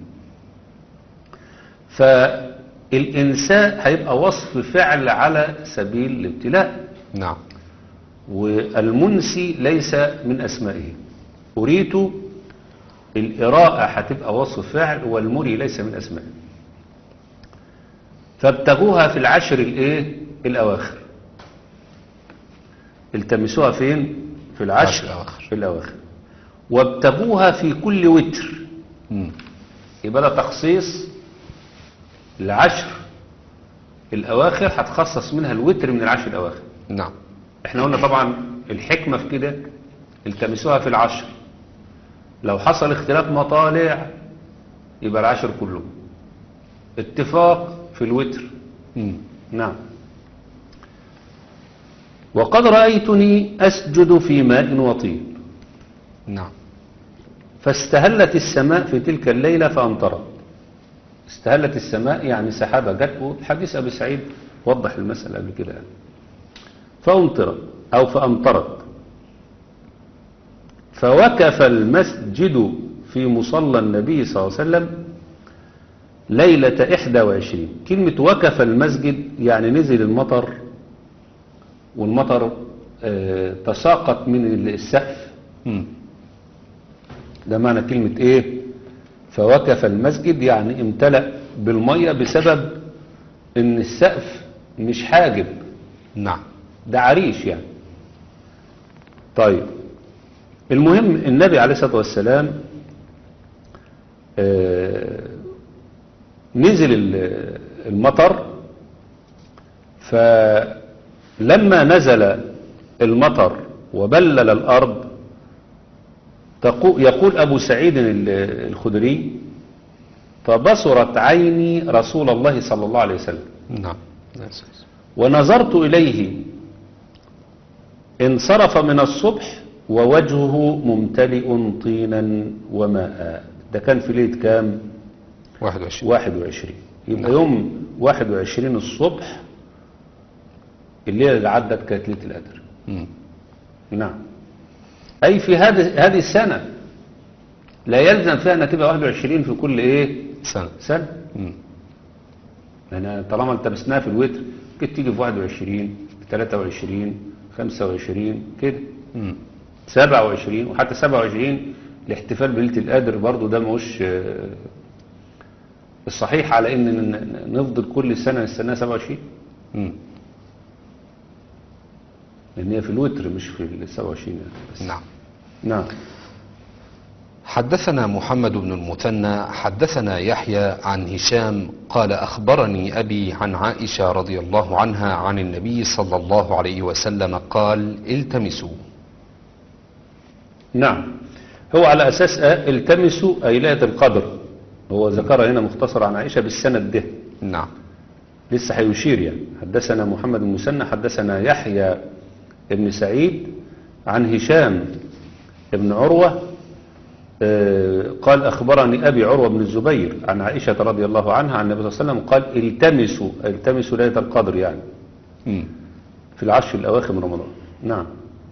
فالإنساء هيبقى وصف فعل على سبيل الابتلاء نعم والمنسي ليس من أسمائه أريت الإراءة هتبقى وصف فعل والمري ليس من أسمائه فابتغوها في العشر الايه الأواخر التمسوها فين في العشر العشر الأواخر. في الأواخر وابتغوها في كل وتر مم. يبقى ده تخصيص العشر الأواخر هتخصص منها الوتر من العشر الأواخر نعم احنا قلنا طبعا الحكمة في كده التمسوها في العشر لو حصل اختلاف مطالع يبقى العشر كله اتفاق في الوتر مم. نعم وقد رأيتني أسجد في ماء وطين نعم فاستهلت السماء في تلك الليلة فأمطرت استهلت السماء يعني سحابة جت وحديث أبي سعيد وضح المسألة قبل كده يعني. فأمطرت أو فأمطرت فوقف المسجد في مصلى النبي صلى الله عليه وسلم ليلة إحدى وعشرين كلمة وقف المسجد يعني نزل المطر والمطر آه، تساقط من السقف مم. ده معنى كلمة ايه فوقف المسجد يعني امتلأ بالمية بسبب ان السقف مش حاجب نعم ده عريش يعني طيب المهم النبي عليه الصلاة والسلام آه، نزل ال- المطر فلما نزل المطر وبلل الأرض تقو- يقول أبو سعيد ال- الخدري فبصرت عيني رسول الله صلى الله عليه وسلم نعم لا أساس. ونظرت إليه انصرف من الصبح ووجهه ممتلئ طينا وماء ده كان في ليلة كام 21 21 يبقى يوم 21 الصبح الليلة اللي عدت كانت ليلة القدر مم. نعم أي في هذه هذه السنة لا يلزم فيها أن تبقى 21 في كل إيه سنة سنة مم. لأن طالما أنت بسناها في الوتر ممكن تيجي في 21 في 23 25 كده مم. 27 وحتى 27 الاحتفال بليلة القدر برضو ده مش آه، الصحيح على ان ن- ن- نفضل كل سنة نستناها 27 مم. لان هي في الوتر مش في ال 27 يعني بس. نعم نعم حدثنا محمد بن المثنى حدثنا يحيى عن هشام قال أخبرني أبي عن عائشة رضي الله عنها عن النبي صلى الله عليه وسلم قال التمسوا نعم هو على أساس آه، التمسوا أي ليلة القدر هو ذكر هنا مختصر عن عائشة بالسند ده نعم لسه هيشير يعني حدثنا محمد بن مسنى حدثنا يحيى بن سعيد عن هشام بن عروة آه، قال أخبرني أبي عروة بن الزبير عن عائشة رضي الله عنها عن النبي صلى الله عليه وسلم قال التمسوا التمسوا ليلة القدر يعني مم. في العشر الأواخر من رمضان نعم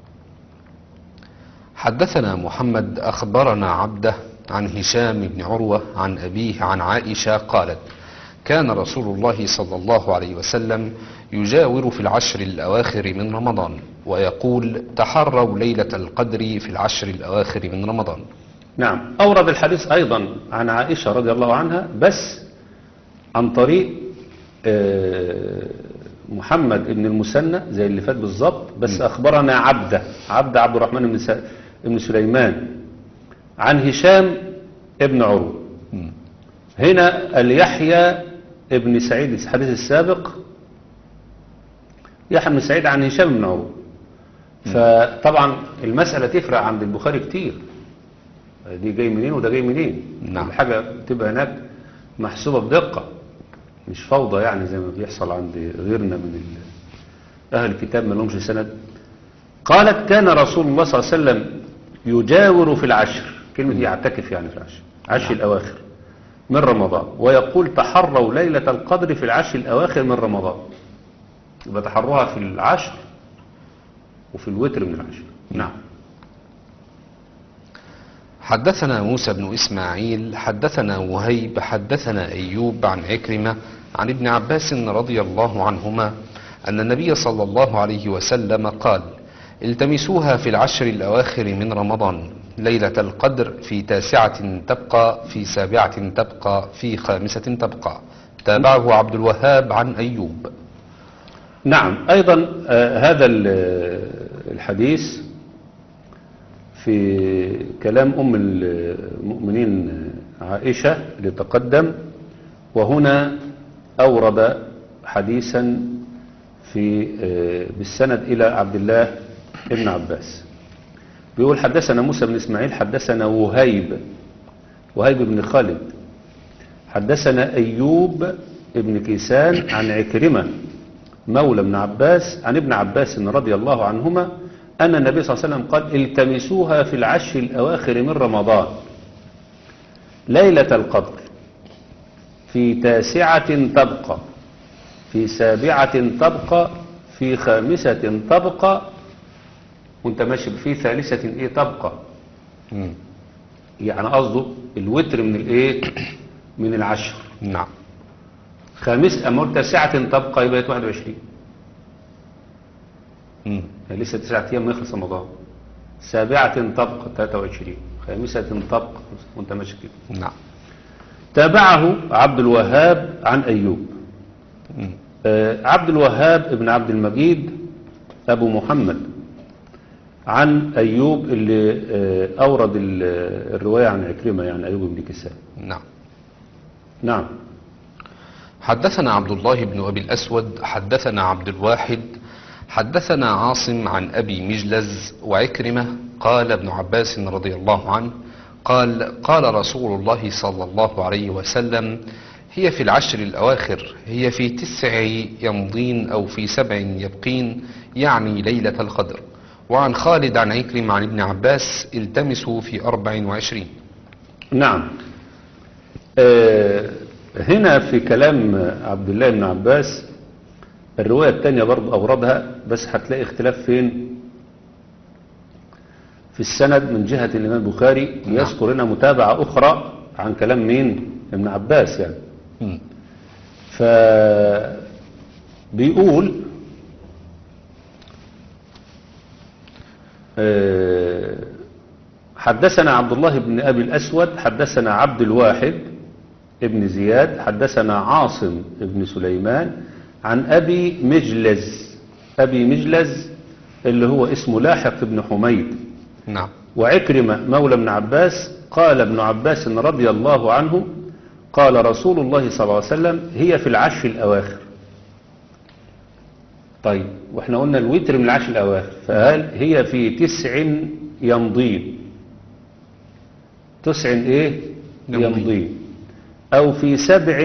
حدثنا محمد أخبرنا عبده عن هشام بن عروة عن أبيه عن عائشة قالت كان رسول الله صلى الله عليه وسلم يجاور في العشر الأواخر من رمضان ويقول تحروا ليلة القدر في العشر الأواخر من رمضان نعم أورد الحديث أيضا عن عائشة رضي الله عنها بس عن طريق آه، محمد بن المثنى زي اللي فات بالظبط بس أخبرنا عبده عبد عبد الرحمن بن, س- بن سليمان عن هشام ابن عروة مم. هنا اليحيى ابن سعيد الحديث السابق يحيى بن سعيد عن هشام بن عروة فطبعا المسألة تفرق عند البخاري كتير دي جاي منين وده جاي منين نعم. الحاجة بتبقى هناك محسوبة بدقة مش فوضى يعني زي ما بيحصل عند غيرنا من ال- أهل الكتاب ما لهمش سند قالت كان رسول الله صلى الله عليه وسلم يجاور في العشر كلمة يعتكف يعني في العشر عشر الأواخر من رمضان ويقول تحروا ليلة القدر في العشر الأواخر من رمضان يبقى تحروها في العشر وفي الوتر من العشر نعم حدثنا موسى بن إسماعيل حدثنا وهيب حدثنا أيوب عن عكرمة عن ابن عباس رضي الله عنهما أن النبي صلى الله عليه وسلم قال التمسوها في العشر الأواخر من رمضان ليلة القدر في تاسعة تبقى في سابعة تبقى في خامسة تبقى تابعه عبد الوهاب عن أيوب نعم أيضا آه، هذا ال- الحديث في كلام أم المؤمنين عائشة اللي تقدم وهنا أورد حديثا في آه، بالسند إلى عبد الله ابن عباس بيقول حدثنا موسى بن إسماعيل حدثنا وهيب وهيب بن خالد حدثنا أيوب ابن كيسان عن عكرمة مولى ابن عباس عن ابن عباس رضي الله عنهما أن النبي صلى الله عليه وسلم قال التمسوها في العشر الأواخر من رمضان ليلة القدر في تاسعة تبقى في سابعة تبقى في خامسة تبقى وانت ماشي في ثالثة ايه تبقى مم. يعني قصده الوتر من الايه من العشر نعم خامس أمور تاسعة تبقى يبقى 21 مم. يعني لسه تسعة أيام ما يخلص رمضان سابعة تبقى 23 خامسة تبقى وانت ماشي كده نعم تابعه عبد الوهاب عن أيوب مم. آه، عبد الوهاب ابن عبد المجيد أبو محمد عن أيوب اللي آه، أورد ال- الرواية عن عكرمة يعني أيوب بن كسان نعم نعم حدثنا عبد الله بن أبي الأسود حدثنا عبد الواحد حدثنا عاصم عن أبي مجلز وعكرمة قال ابن عباس رضي الله عنه قال قال رسول الله صلى الله عليه وسلم هي في العشر الأواخر هي في تسع يمضين أو في سبع يبقين يعني ليلة القدر وعن خالد عن عكرم عن ابن عباس التمسوا في أربع وعشرين نعم آه، هنا في كلام عبد الله بن عباس الرواية الثانية برضو أوردها بس هتلاقي اختلاف فين في السند من جهة الإمام البخاري نعم. يذكر هنا متابعة أخرى عن كلام مين ابن عباس يعني مم. فبيقول آه، حدثنا عبد الله بن أبي الأسود حدثنا عبد الواحد ابن زياد حدثنا عاصم ابن سليمان عن أبي مجلز أبي مجلز اللي هو اسمه لاحق بن حميد نعم وعكرمة مولى ابن عباس قال ابن عباس رضي الله عنه قال رسول الله صلى الله عليه وسلم هي في العشر الأواخر طيب واحنا قلنا الوتر من العشر الأواخر فقال هي في تسع يمضين تسع ايه يمضين. يمضين او في سبع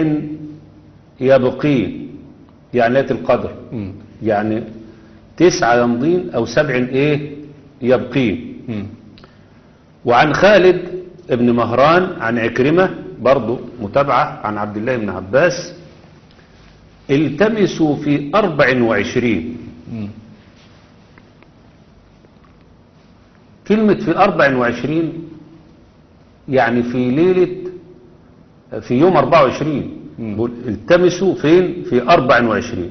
يبقين يعني ليلة القدر مم. يعني تسعة يمضين او سبع ايه يبقين مم. وعن خالد ابن مهران عن عكرمة برضو متابعة عن عبد الله بن عباس التمسوا في أربع وعشرين مم. كلمة في أربع وعشرين يعني في ليلة في يوم أربعة وعشرين مم. بقول التمسوا فين في أربع وعشرين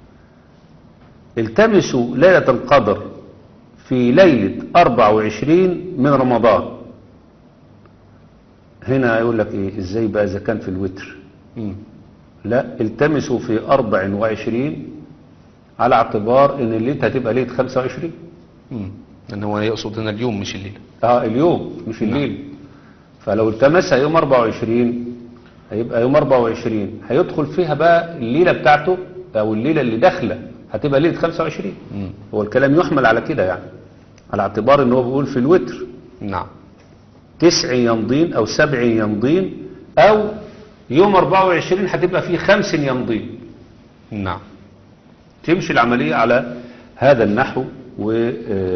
التمسوا ليلة القدر في ليلة أربع وعشرين من رمضان هنا يقول لك إيه إزاي بقى إذا كان في الوتر مم. لا التمسوا في أربع وعشرين على اعتبار ان الليلة هتبقى ليلة 25 مم. ان هو يقصد هنا اليوم مش الليل اه اليوم مش الليل فلو التمسها يوم 24 هيبقى يوم 24 هيدخل فيها بقى الليلة بتاعته او الليلة اللي داخله هتبقى ليلة 25 مم. هو الكلام يحمل على كده يعني على اعتبار ان هو بيقول في الوتر نعم تسع يمضين او سبع يمضين او يوم 24 هتبقى فيه خمس يمضين نعم تمشي العملية على هذا النحو و آه،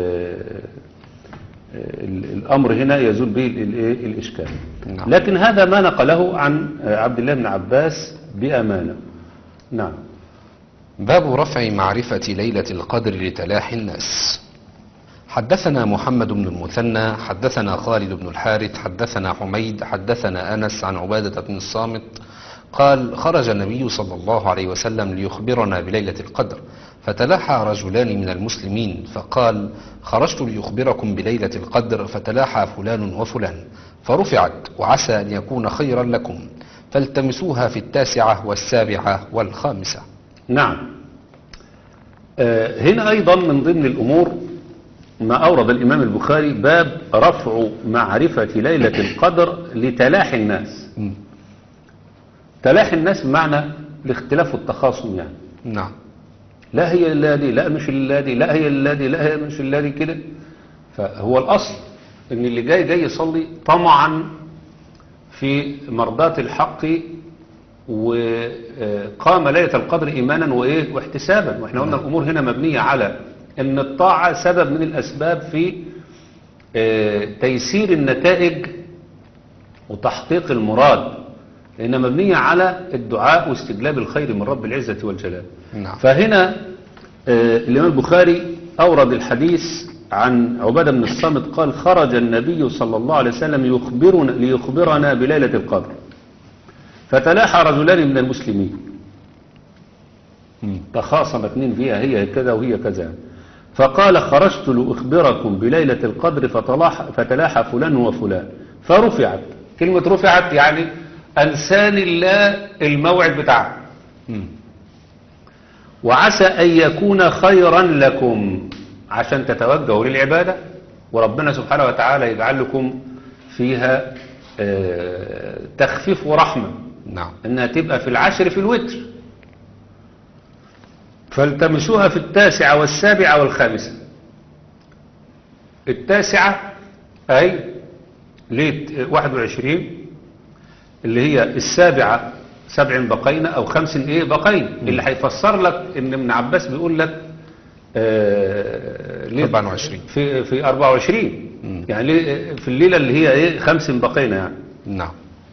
آه، الأمر هنا يزول به ال- ال- الإشكال نعم. لكن هذا ما نقله عن آه، عبد الله بن عباس بأمانة نعم باب رفع معرفة ليلة القدر لتلاحي الناس حدثنا محمد بن المثنى حدثنا خالد بن الحارث حدثنا حميد حدثنا أنس عن عبادة بن الصامت قال خرج النبي صلى الله عليه وسلم ليخبرنا بليلة القدر فتلاحى رجلان من المسلمين فقال خرجت ليخبركم بليلة القدر فتلاحى فلان وفلان فرفعت وعسى أن يكون خيرا لكم فالتمسوها في التاسعة والسابعة والخامسة نعم آه، هنا أيضا من ضمن الأمور ما أورد الإمام البخاري باب رفع معرفة ليلة القدر لتلاحي الناس مم. تلاحي الناس بمعنى الاختلاف والتخاصم يعني نعم لا هي الا دي لا مش الا دي لا هي الا دي لا هي مش الا دي كده فهو الاصل ان اللي جاي جاي يصلي طمعا في مرضاة الحق وقام ليلة القدر ايمانا وايه واحتسابا واحنا قلنا الامور هنا مبنية على ان الطاعة سبب من الاسباب في آه، تيسير النتائج وتحقيق المراد لأنها مبنية على الدعاء واستجلاب الخير من رب العزة والجلال نعم فهنا آه، الإمام البخاري أورد الحديث عن عبادة بن الصامت قال خرج النبي صلى الله عليه وسلم يخبرنا ليخبرنا بليلة القدر فتلاحى رجلان من المسلمين مم. تخاصم اثنين فيها هي كذا وهي كذا فقال خرجت لأخبركم بليلة القدر فتلاح فتلاحى فلان وفلان فرفعت كلمة رفعت يعني أنساني الله الموعد بتاعه مم. وعسى أن يكون خيرا لكم عشان تتوجهوا للعبادة وربنا سبحانه وتعالى يجعل لكم فيها آه، تخفيف ورحمة نعم انها تبقى في العشر في الوتر فالتمسوها في التاسعة والسابعة والخامسة التاسعة اي ليلة 21 اللي هي السابعة سبع بقين او خمس ايه بقين اللي هيفسر لك ان ابن عباس بيقول لك آه ليلة 24. في في 24 مم. يعني ليه- في الليلة اللي هي ايه خمس بقين يعني نعم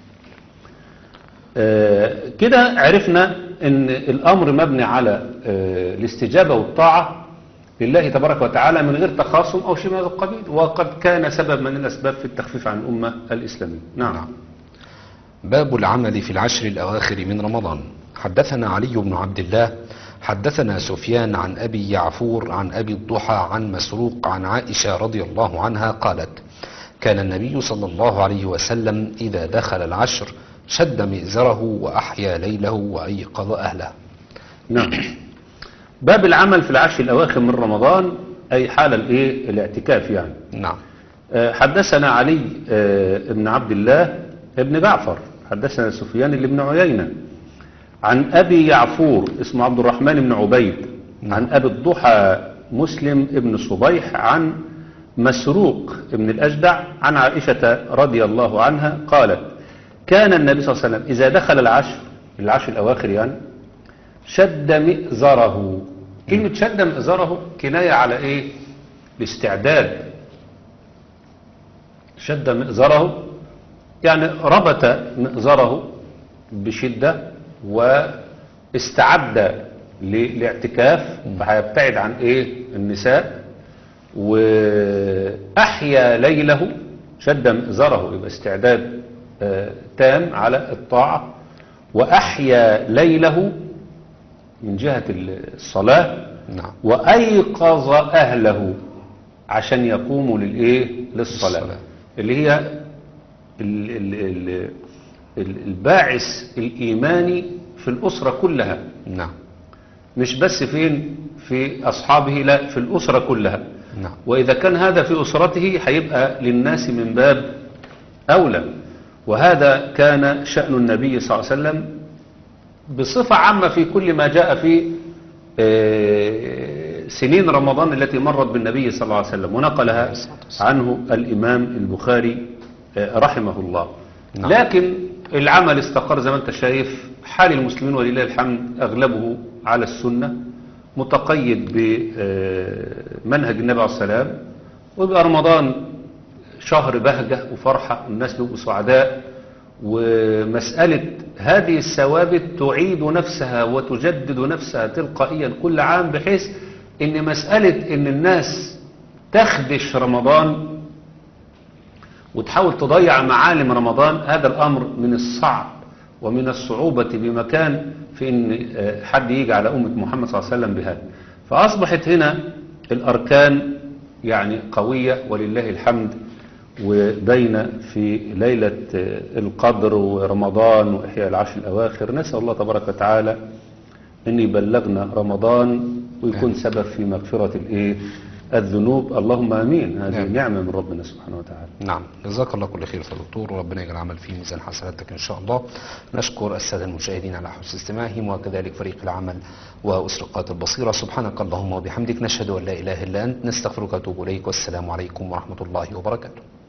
آه، كده عرفنا ان الامر مبني على آه، الاستجابة والطاعة لله تبارك وتعالى من غير تخاصم او شيء من هذا القبيل وقد كان سبب من الاسباب في التخفيف عن الامة الاسلامية نعم, نعم. باب العمل في العشر الأواخر من رمضان حدثنا علي بن عبد الله حدثنا سفيان عن أبي يعفور عن أبي الضحى عن مسروق عن عائشة رضي الله عنها قالت كان النبي صلى الله عليه وسلم إذا دخل العشر شد مئزره وأحيا ليله وأيقظ أهله نعم باب العمل في العشر الاواخر من رمضان اي حال الايه الاعتكاف يعني نعم آه، حدثنا علي آه، بن عبد الله بن جعفر حدثنا سفيان بن عيينة عن أبي يعفور اسمه عبد الرحمن بن عبيد عن أبي الضحى مسلم بن صبيح عن مسروق بن الأجدع عن عائشة رضي الله عنها قالت كان النبي صلى الله عليه وسلم إذا دخل العشر العشر الأواخر يعني شد مئزره كلمة شد مئزره كناية على إيه الاستعداد شد مئزره يعني ربط مئزره بشدة واستعد للاعتكاف فهيبتعد عن ايه النساء واحيا ليله شد مئزره يبقى استعداد آه، تام على الطاعة واحيا ليله من جهة الصلاة نعم وأيقظ أهله عشان يقوموا للإيه للصلاة الصلاة. اللي هي ال- ال- ال- ال- الباعث الإيماني في الأسرة كلها نعم مش بس فين في أصحابه لا في الأسرة كلها نعم وإذا كان هذا في أسرته هيبقى للناس من باب أولى وهذا كان شأن النبي صلى الله عليه وسلم بصفة عامة في كل ما جاء في آه، سنين رمضان التي مرت بالنبي صلى الله عليه وسلم ونقلها عنه الإمام البخاري آه، رحمه الله نعم. لكن العمل استقر زي ما انت شايف حال المسلمين ولله الحمد أغلبه على السنة متقيد بمنهج النبي عليه السلام ويبقى رمضان شهر بهجة وفرحة الناس بيبقوا سعداء ومسألة هذه الثوابت تعيد نفسها وتجدد نفسها تلقائيا كل عام بحيث ان مسألة ان الناس تخدش رمضان وتحاول تضيع معالم رمضان هذا الأمر من الصعب ومن الصعوبة بمكان في أن آه، حد يجي على أمة محمد صلى الله عليه وسلم بهذا فأصبحت هنا الأركان يعني قوية ولله الحمد وبين في ليلة آه، القدر ورمضان وإحياء العشر الأواخر نسأل الله تبارك وتعالى أن يبلغنا رمضان ويكون سبب في مغفرة الإيه الذنوب اللهم آمين هذه آمين. نعمة من ربنا سبحانه وتعالى نعم جزاك الله كل خير يا دكتور وربنا يجعل العمل في ميزان حسناتك ان شاء الله نشكر الساده المشاهدين على حسن استماعهم وكذلك فريق العمل واسرقات البصيره سبحانك اللهم وبحمدك نشهد ان لا اله الا انت نستغفرك ونتوب اليك والسلام عليكم ورحمه الله وبركاته